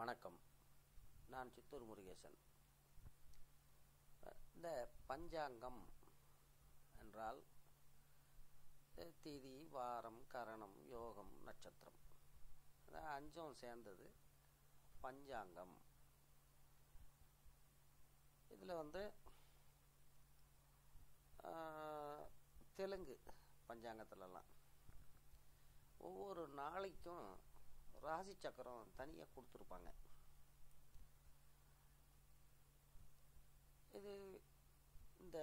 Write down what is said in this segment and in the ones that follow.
வணக்கம் நான் சித்தூர் முருகேசன் இந்த பஞ்சாங்கம் என்றால் அஹ், திதி வாரம் கரணம் யோகம் நட்சத்திரம் இந்த அஞ்சும் சேர்ந்தது பஞ்சாங்கம் இதில் வந்து ஆஹ், தெலுங்கு பஞ்சாங்கத்திலலாம் ஒவ்வொரு நாளைக்கும் ராசி சக்கரம் தனியாக கொடுத்துருப்பாங்க இது இந்த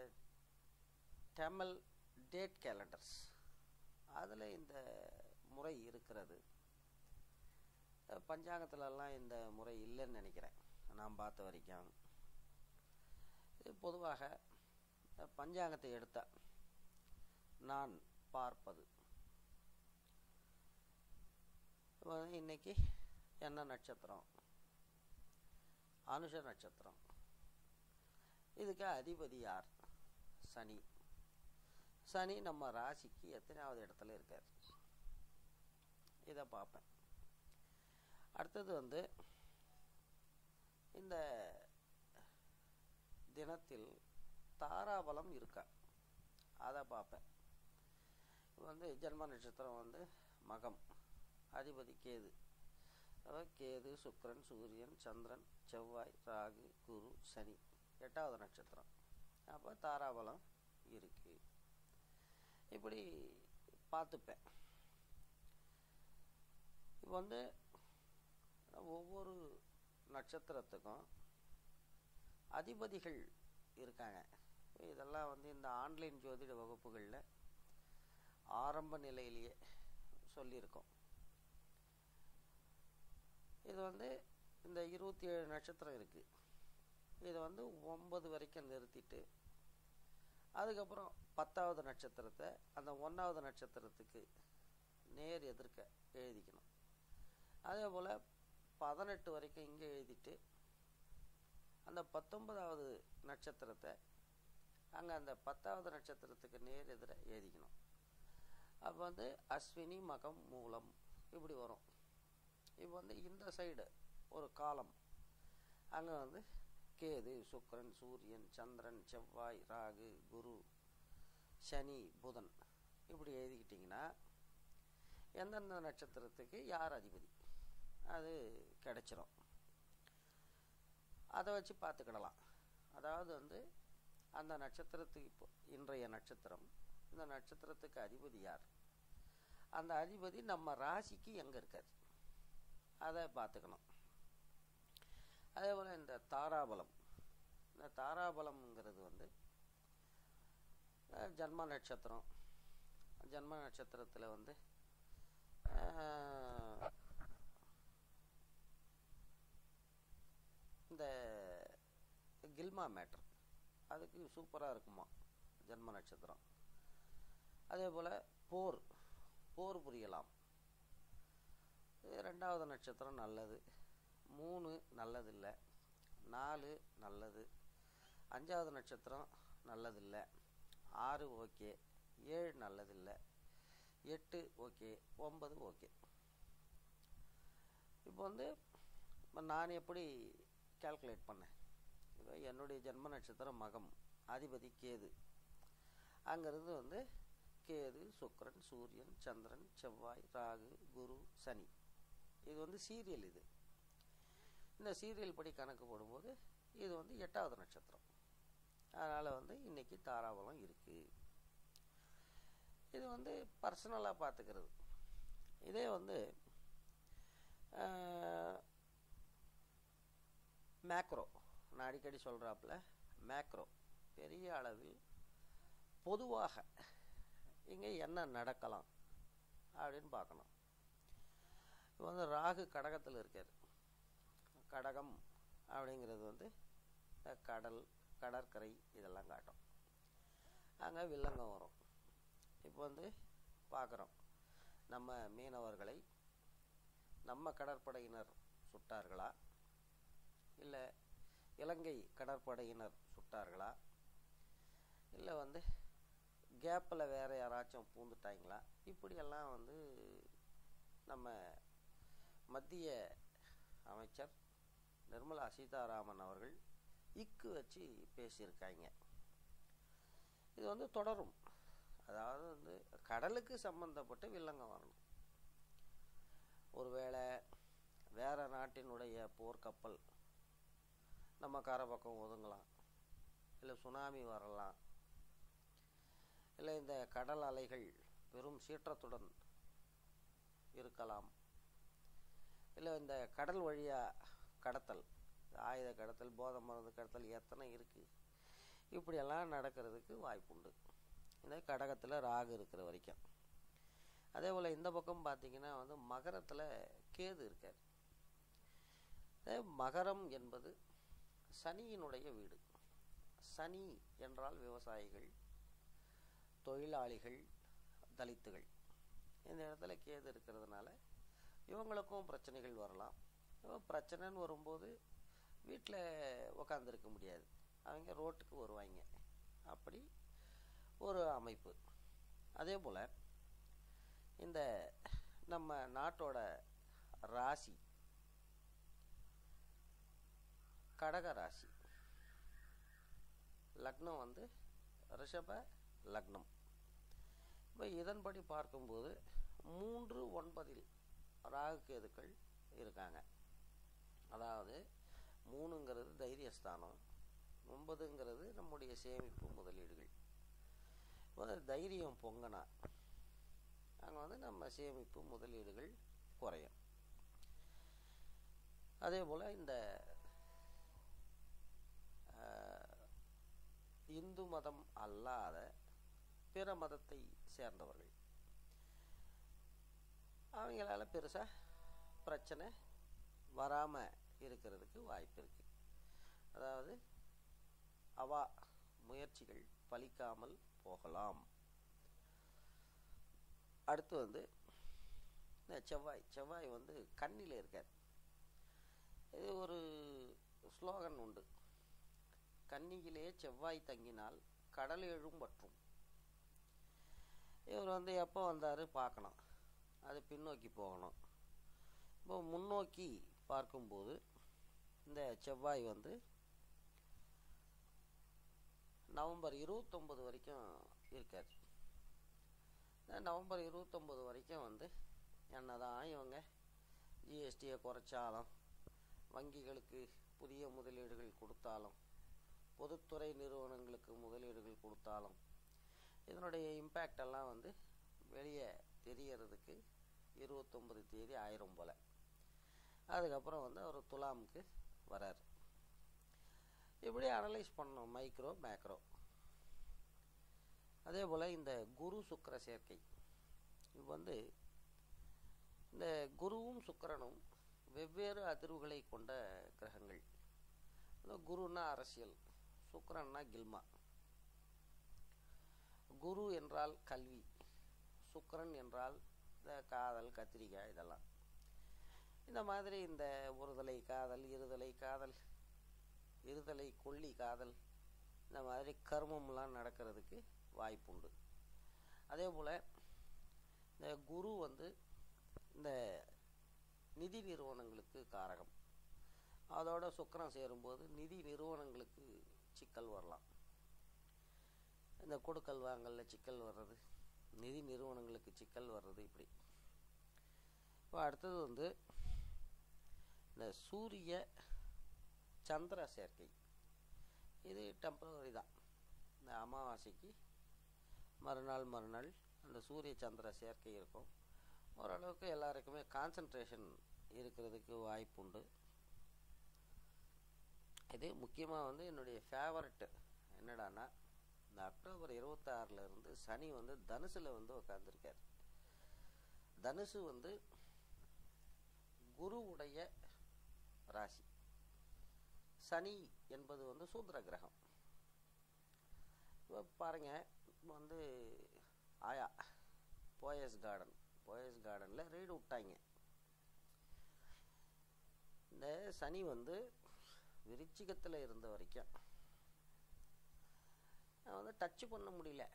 டெமல் டேட் கேலண்டர்ஸ் அதில் இந்த முறை இருக்கிறது அஹ் பஞ்சாங்கத்திலலாம் இந்த முறை இல்லைன்னு நினைக்கிறேன் நான் பார்த்த வரைக்கும் இது பொதுவாக இந்த பஞ்சாங்கத்தை எடுத்த நான் பார்ப்பது இப்ப இன்னைக்கு என்ன நட்சத்திரம் அனுஷ நட்சத்திரம் இதுக்கு அதிபதி யார் சனி சனி நம்ம ராசிக்கு எத்தனாவது இடத்துல இருக்கார் இதை பார்ப்பேன் அடுத்தது வந்து இந்த தினத்தில் தாராபலம் இருக்கா அதை பார்ப்பேன் இப்ப வந்து ஜென்ம நட்சத்திரம் வந்து மகம் அதிபதி கேது அதாவது கேது சுக்கிரன் சூரியன் சந்திரன் செவ்வாய் ராகு குரு சனி எட்டாவது நட்சத்திரம் அப்போ தாராபலம் இருக்கு இப்படி பார்த்துப்பேன் இப்போ வந்து ஒவ்வொரு நட்சத்திரத்துக்கும் அதிபதிகள் இருக்காங்க இதெல்லாம் வந்து இந்த ஆன்லைன் ஜோதிட வகுப்புகளில் ஆரம்ப நிலையிலேயே சொல்லியிருக்கோம் இது வந்து இந்த இருபத்தி ஏழு நட்சத்திரம் இருக்குது இதை வந்து ஒன்பது வரைக்கும் நிறுத்திட்டு அதுக்கப்புறம் பத்தாவது நட்சத்திரத்தை அந்த ஒன்றாவது நட்சத்திரத்துக்கு நேர் எதிர்க்க எழுதிக்கணும் அதே போல் பதினெட்டு வரைக்கும் இங்கே எழுதிட்டு அந்த பத்தொன்பதாவது நட்சத்திரத்தை அங்கே அந்த பத்தாவது நட்சத்திரத்துக்கு நேர் எதிர எழுதிக்கணும் அப்போ வந்து அஸ்வினி மகம் மூலம் இப்படி வரும் இப்போ வந்து இந்த சைடு ஒரு காலம் அங்கே வந்து கேது சுக்கிரன் சூரியன் சந்திரன் செவ்வாய் ராகு குரு சனி புதன் இப்படி எழுதிக்கிட்டிங்கன்னா எந்தெந்த நட்சத்திரத்துக்கு யார் அதிபதி அது கிடைச்சிரும் அதை வச்சு பார்த்துக்கிடலாம் அதாவது வந்து அந்த நட்சத்திரத்துக்கு இப்போ இன்றைய நட்சத்திரம் இந்த நட்சத்திரத்துக்கு அதிபதி யார் அந்த அதிபதி நம்ம ராசிக்கு எங்கே இருக்கார் அதை பார்த்துக்கணும் அதே போல் இந்த தாராபலம் இந்த தாராபலம்ங்கிறது வந்து அஹ், ஜன்ம நட்சத்திரம் ஜன்ம நட்சத்திரத்தில் வந்து அஹ், இந்த கில்மா மேட்டர் அதுக்கு சூப்பராக இருக்குமா ஜன்ம நட்சத்திரம் அதே போல் போர் போர் புரியலாம் இது ரெண்டாவது நட்சத்திரம் நல்லது மூணு நல்லதில்லை நாலு நல்லது அஞ்சாவது நட்சத்திரம் நல்லதில்லை ஆறு ஓகே ஏழு நல்லதில்லை எட்டு ஓகே ஒன்பது ஓகே இப்போ வந்து இப்ப நான் எப்படி கால்குலேட் பண்ணேன் இப்போ என்னுடைய ஜென்ம நட்சத்திரம் மகம் அதிபதி கேது அங்கிருந்து வந்து கேது சுக்கிரன் சூரியன் சந்திரன் செவ்வாய் ராகு குரு சனி இது வந்து சீரியல் இது இந்த சீரியல் படி கணக்கு போடும்போது இது வந்து எட்டாவது நட்சத்திரம் அதனால் வந்து இன்னைக்கு தாராபலம் இருக்குது இது வந்து பர்சனலாக பார்த்துக்கிறது இதே வந்து மேக்ரோ நான் அடிக்கடி சொல்கிறாப்புல மேக்ரோ பெரிய அளவில் பொதுவாக இங்கே என்ன நடக்கலாம் அப்படின்னு பார்க்கணும் இப்போ வந்து ராகு கடகத்தில் இருக்கார் கடகம் அப்படிங்கிறது வந்து இந்த கடல் கடற்கரை இதெல்லாம் காட்டும் அங்கே வில்லங்கம் வரும் இப்போ வந்து பார்க்குறோம் நம்ம மீனவர்களை நம்ம கடற்படையினர் சுட்டார்களா இல்லை இலங்கை கடற்படையினர் சுட்டார்களா இல்லை வந்து கேப்பில் வேறு யாராச்சும் பூந்துட்டாங்களா இப்படியெல்லாம் வந்து நம்ம மத்திய அமைச்சர் நிர்மலா சீதாராமன் அவர்கள் இக்கு வச்சு பேசியிருக்காங்க இது வந்து தொடரும் அதாவது வந்து கடலுக்கு சம்பந்தப்பட்ட வில்லங்கம் வரணும் ஒருவேளை வேற நாட்டினுடைய போர்க்கப்பல் நம்ம கரை பக்கம் ஒதுங்கலாம் இல்லை சுனாமி வரலாம் இல்லை இந்த கடல் அலைகள் பெரும் சீற்றத்துடன் இருக்கலாம் இல்லை இந்த கடல் வழியாக கடத்தல் ஆயுத கடத்தல் போதை மருந்து கடத்தல் எத்தனை இருக்குது இப்படியெல்லாம் நடக்கிறதுக்கு வாய்ப்புண்டு இந்த கடகத்தில் ராகு இருக்கிற வரைக்கும் அதே போல் இந்த பக்கம் பார்த்தீங்கன்னா வந்து மகரத்தில் கேது இருக்கார் அதே மகரம் என்பது சனியினுடைய வீடு சனி என்றால் விவசாயிகள் தொழிலாளிகள் தலித்துகள் இந்த இடத்துல கேது இருக்கிறதுனால இவங்களுக்கும் பிரச்சனைகள் வரலாம் இவன் பிரச்சனைன்னு வரும்போது வீட்டில் உக்காந்துருக்க முடியாது அவங்க ரோட்டுக்கு வருவாங்க அப்படி ஒரு அமைப்பு அதே போல் இந்த நம்ம நாட்டோட ராசி கடக ராசி லக்னம் வந்து ரிஷப லக்னம் இப்போ இதன்படி பார்க்கும்போது மூன்று ஒன்பதில் ராகு கேதுக்கள் இருக்காங்க அதாவது மூணுங்கிறது தைரியஸ்தானம் ஒன்பதுங்கிறது நம்முடைய சேமிப்பு முதலீடுகள் இப்போ தைரியம் பொங்கினா அங்கே வந்து நம்ம சேமிப்பு முதலீடுகள் குறையும் அதே போல் இந்த இந்து மதம் அல்லாத பிற மதத்தை சேர்ந்தவர்கள் அவங்களால பெருசாக பிரச்சனை வராமல் இருக்கிறதுக்கு வாய்ப்பு இருக்குது அதாவது அவா முயற்சிகள் பலிக்காமல் போகலாம் அடுத்து வந்து இந்த செவ்வாய் செவ்வாய் வந்து கண்ணில் இருக்கார் இது ஒரு ஸ்லோகன் உண்டு கன்னியிலே செவ்வாய் தங்கினால் கடல் எழும் பற்றும் இவர் வந்து எப்போ வந்தார் பார்க்கணும் அது பின்னோக்கி போகணும் இப்போ முன்னோக்கி பார்க்கும்போது இந்த செவ்வாய் வந்து நவம்பர் இருபத்தொம்பது வரைக்கும் இருக்கார் நவம்பர் இருபத்தொம்பது வரைக்கும் வந்து என்னதான் இவங்க ஜிஎஸ்டியை குறைச்சாலும் வங்கிகளுக்கு புதிய முதலீடுகள் கொடுத்தாலும் பொதுத்துறை நிறுவனங்களுக்கு முதலீடுகள் கொடுத்தாலும் இதனுடைய இம்பேக்ட் எல்லாம் வந்து வெளியே தெரியறதுக்கு இருபத்தொம்பது தேதி ஆயிரம் போல் அதுக்கப்புறம் வந்து அவர் துலாமுக்கு வரார் இப்படி அனலைஸ் பண்ணோம் மைக்ரோ மேக்ரோ அதே போல் இந்த குரு சுக்கர சேர்க்கை இது வந்து இந்த குருவும் சுக்கரனும் வெவ்வேறு அதிர்வுகளை கொண்ட கிரகங்கள் குருன்னா அரசியல் சுக்கரன்னா கில்மா குரு என்றால் கல்வி சுக்கரன் என்றால் இந்த காதல் கத்திரிக்காய் இதெல்லாம் இந்த மாதிரி இந்த ஒருதலை காதல் இருதலை காதல் இருதலை கொல்லி காதல் இந்த மாதிரி கர்மம்லாம் நடக்கிறதுக்கு வாய்ப்புண்டு அதே போல் இந்த குரு வந்து இந்த நிதி நிறுவனங்களுக்கு காரகம் அதோட சுக்கரம் சேரும்போது நிதி நிறுவனங்களுக்கு சிக்கல் வரலாம் இந்த கொடுக்கல் வாங்கலில் சிக்கல் வர்றது நிதி நிறுவனங்களுக்கு சிக்கல் வர்றது இப்படி இப்போ அடுத்தது வந்து இந்த சூரிய சந்திர சேர்க்கை இது டெம்பரவரி தான் இந்த அமாவாசைக்கு மறுநாள் மறுநாள் அந்த சூரிய சந்திர சேர்க்கை இருக்கும் ஓரளவுக்கு எல்லாருக்குமே கான்சன்ட்ரேஷன் இருக்கிறதுக்கு வாய்ப்புண்டு இது முக்கியமாக வந்து என்னுடைய ஃபேவரட்டு என்னடான்னா இந்த அக்டோபர் இருபத்தாறுல இருந்து சனி வந்து தனுசில் வந்து உட்காந்துருக்கார் தனுசு வந்து குருவுடைய ராசி சனி என்பது வந்து சூத்திர கிரகம் இப்போ பாருங்க வந்து ஆயா போயஸ் கார்டன் போயஸ் கார்டனில் ரெய்டு விட்டாங்க இந்த சனி வந்து விருச்சிகத்தில் இருந்த வரைக்கும் நான் வந்து டச் பண்ண முடியல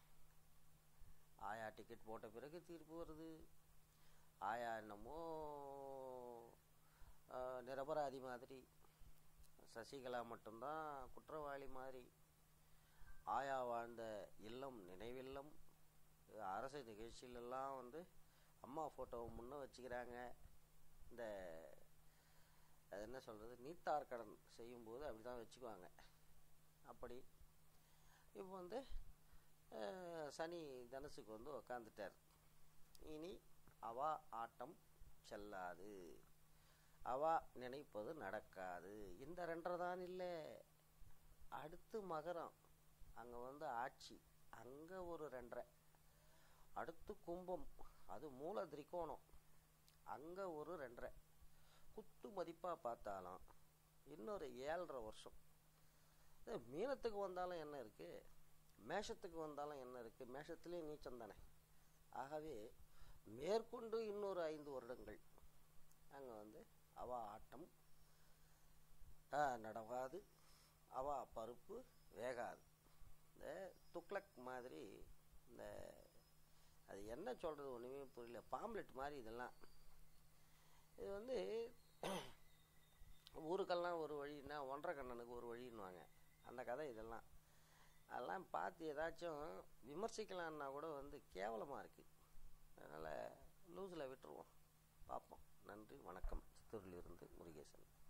ஆயா டிக்கெட் போட்ட பிறகு தீர்ப்பு வருது ஆயா என்னமோ நிரபராதி மாதிரி சசிகலா மட்டும்தான் குற்றவாளி மாதிரி ஆயா வாழ்ந்த இல்லம் நினைவில்லம் அரசு நிகழ்ச்சியிலெல்லாம் வந்து அம்மா ஃபோட்டோவை முன்னே வச்சுக்கிறாங்க இந்த அது என்ன சொல்கிறது நீத்தார் கடன் செய்யும்போது அப்படி தான் வச்சுக்குவாங்க அப்படி இப்போ வந்து அஹ், சனி தனுசுக்கு வந்து உக்காந்துட்டார் இனி அவா ஆட்டம் செல்லாது அவா நினைப்பது நடக்காது இந்த ரெண்டரை தான் இல்லை அடுத்து மகரம் அங்கே வந்து ஆட்சி அங்கே ஒரு ரெண்டரை அடுத்து கும்பம் அது மூல திரிகோணம் அங்கே ஒரு ரெண்டரை குத்து மதிப்பாக பார்த்தாலும் இன்னொரு ஏழரை வருஷம் இது மீனத்துக்கு வந்தாலும் என்ன இருக்குது மேஷத்துக்கு வந்தாலும் என்ன இருக்குது மேஷத்துலேயும் நீச்சம் தானே ஆகவே மேற்கொண்டு இன்னொரு ஐந்து வருடங்கள் அங்கே வந்து அவா ஆட்டம் ஆ, நடவாது அவா பருப்பு வேகாது இந்த துக்ளக் மாதிரி இந்த அது என்ன சொல்கிறது ஒன்றுமே புரியல பாம்லெட் மாதிரி இதெல்லாம் இது வந்து ஊருக்கெல்லாம் ஒரு வழின்னா ஒன்றரை கண்ணனுக்கு ஒரு வழின்னுவாங்க அந்த கதை இதெல்லாம் அதெல்லாம் பார்த்து ஏதாச்சும் விமர்சிக்கலான்னா கூட வந்து கேவலமாக இருக்குது அதனால் லூஸில் விட்டுருவோம் பார்ப்போம் நன்றி வணக்கம் சித்தூரிலிருந்து முருகேசன்